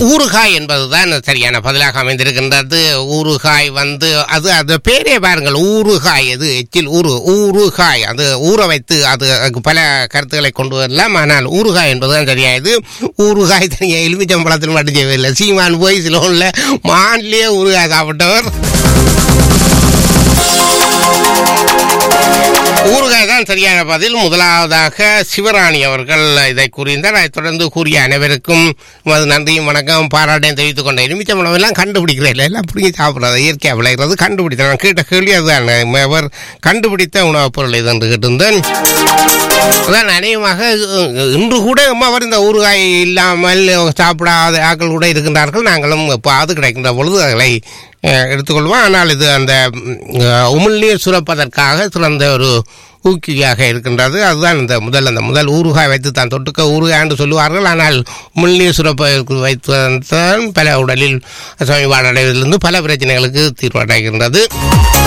ஊறுகாய் என்பதுதான் சரியான பதிலாக அமைந்திருக்கின்றது ஊறுகாய் வந்து அது அது பேரே பாருங்கள் ஊறுகாய் அது எச்சில் ஊறு ஊறுகாய் அது ஊற வைத்து அது அதுக்கு பல கருத்துக்களை கொண்டு வரலாம் ஆனால் ஊறுகாய் என்பதுதான் சரியாயது ஊறுகாய் தனியாக எலுமிச்சம்பழத்தில் மட்டும் செய்வதில்லை சீமான் போய் சிலோனில் மான்லேயே ஊறுகாய் சாப்பிட்டவர் ஊறுகாய் தான் சரியான பதில் முதலாவதாக சிவராணி அவர்கள் இதை கூறியிருந்தார் அதைத் தொடர்ந்து கூறிய அனைவருக்கும் அது நன்றியும் வணக்கம் பாராட்டையும் தெரிவித்துக் கொண்டேன் எலுமிச்சம்பழம் எல்லாம் கண்டுபிடிக்கிறேன் இல்லை எல்லாம் பிடிங்கி சாப்பிட்றது இயற்கையாக விளைகிறது கண்டுபிடித்தேன் நான் கேட்ட கேள்வி அதுதான் அவர் கண்டுபிடித்த உணவுப் பொருள் இது என்று கேட்டிருந்தேன் அதான் அநேகமாக அஹ், இன்று கூட அவர் இந்த ஊறுகாய் இல்லாமல் சாப்பிடாத ஆட்கள் கூட இருக்கின்றார்கள் நாங்களும் அது கிடைக்கின்ற பொழுது அதை அஹ், எடுத்துக்கொள்வோம் ஆனால் இது அந்த ம், அஹ், உமிழ்நீர் சுரப்பதற்காக சிறந்த ஒரு ஊக்கியாக இருக்கின்றது அதுதான் இந்த முதல் அந்த முதல் ஊறுகாய் வைத்து தான் தொட்டுக்க ஊறுகாய் சொல்லுவார்கள் ஆனால் உமிழ்நீர் சுரப்ப வைத்துதான் பல உடலில் சமீபாடு அடைவதிலிருந்து பல பிரச்சனைகளுக்கு தீர்வடைகின்றது